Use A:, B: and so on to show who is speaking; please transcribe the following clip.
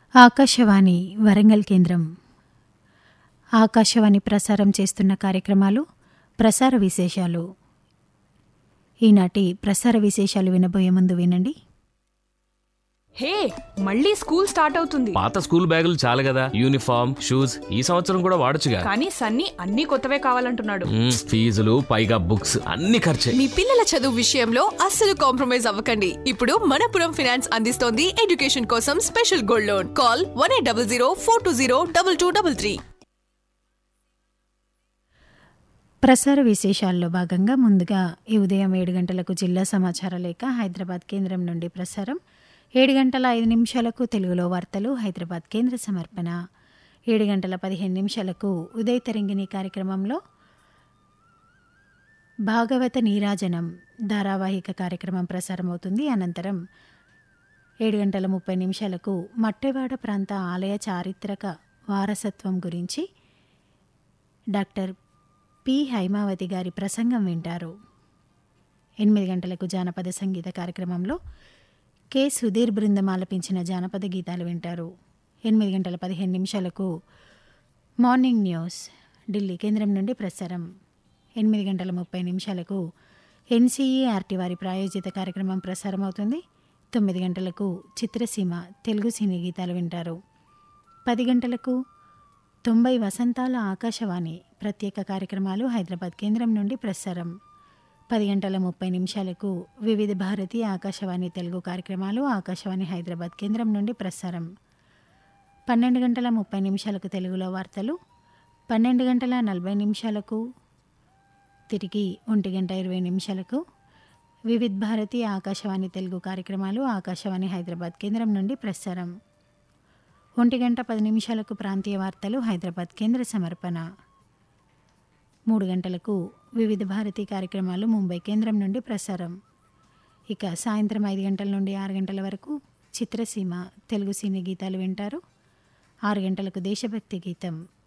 A: ఆకాశవాణి వరంగల్ కేంద్రం ఆకాశవాణి ప్రసారం చేస్తున్న కార్యక్రమాలు ప్రసార విశేషాలు ఈనాటి ప్రసార విశేషాలు వినబోయే ముందు వినండి
B: హే మళ్ళీ స్కూల్ స్టార్ట్ అవుతుంది
C: పాత స్కూల్ బ్యాగులు చాలు కదా యూనిఫామ్ షూస్ ఈ సంవత్సరం కూడా వాడొచ్చుగా
B: కానీ సన్నీ అన్ని కొత్తవే కావాలంటున్నాడు
C: మ్మ్, ఫీజులు పైగా బుక్స్ అన్ని ఖర్చే
D: మీ పిల్లల చదువు విషయంలో అస్సలు కాంప్రమైజ్ అవ్వకండి ఇప్పుడు మనపురం ఫినాన్స్ అందిస్తోంది ఎడ్యుకేషన్ కోసం special gold loan call one eight double zero four two zero double two double three
A: ప్రసార విశేషాల్లో భాగంగా ముందుగా ఈ ఉదయం ఏడు గంటలకు జిల్లా సమాచార లేఖ హైదరాబాద్ కేంద్రం నుండి ప్రసారం ఏడు గంటల ఐదు నిమిషాలకు తెలుగులో వార్తలు హైదరాబాద్ కేంద్ర సమర్పణ ఏడు గంటల పదిహేను నిమిషాలకు ఉదయ తరంగిణి కార్యక్రమంలో భాగవత నీరాజనం ధారావాహిక కార్యక్రమం ప్రసారమవుతుంది అనంతరం ఏడు గంటల ముప్పై నిమిషాలకు మట్టెవాడ ప్రాంత ఆలయ చారిత్రక వారసత్వం గురించి డాక్టర్ పి హైమావతి గారి ప్రసంగం వింటారు ఎనిమిది గంటలకు జానపద సంగీత కార్యక్రమంలో కె సుధీర్ బృందం ఆలపించిన జానపద గీతాలు వింటారు ఎనిమిది గంటల పదిహేను నిమిషాలకు మార్నింగ్ న్యూస్ ఢిల్లీ కేంద్రం నుండి ప్రసారం ఎనిమిది గంటల ముప్పై నిమిషాలకు ఎన్సీఈఆర్టీ వారి ప్రాయోజిత కార్యక్రమం ప్రసారమవుతుంది తొమ్మిది గంటలకు చిత్రసీమ తెలుగు సినీ గీతాలు వింటారు పది గంటలకు తొంభై వసంతాల ఆకాశవాణి ప్రత్యేక కార్యక్రమాలు హైదరాబాద్ కేంద్రం నుండి ప్రసారం పది గంటల ముప్పై నిమిషాలకు వివిధ భారతి ఆకాశవాణి తెలుగు కార్యక్రమాలు ఆకాశవాణి హైదరాబాద్ కేంద్రం నుండి ప్రసారం పన్నెండు గంటల ముప్పై నిమిషాలకు తెలుగులో వార్తలు పన్నెండు గంటల నలభై నిమిషాలకు తిరిగి ఒంటి గంట ఇరవై నిమిషాలకు వివిధ్ భారతి ఆకాశవాణి తెలుగు కార్యక్రమాలు ఆకాశవాణి హైదరాబాద్ కేంద్రం నుండి ప్రసారం ఒంటి గంట పది నిమిషాలకు ప్రాంతీయ వార్తలు హైదరాబాద్ కేంద్ర సమర్పణ మూడు గంటలకు వివిధ భారతీ కార్యక్రమాలు ముంబై కేంద్రం నుండి ప్రసారం ఇక సాయంత్రం ఐదు గంటల నుండి ఆరు గంటల వరకు చిత్రసీమ తెలుగు సినీ గీతాలు వింటారు ఆరు గంటలకు దేశభక్తి గీతం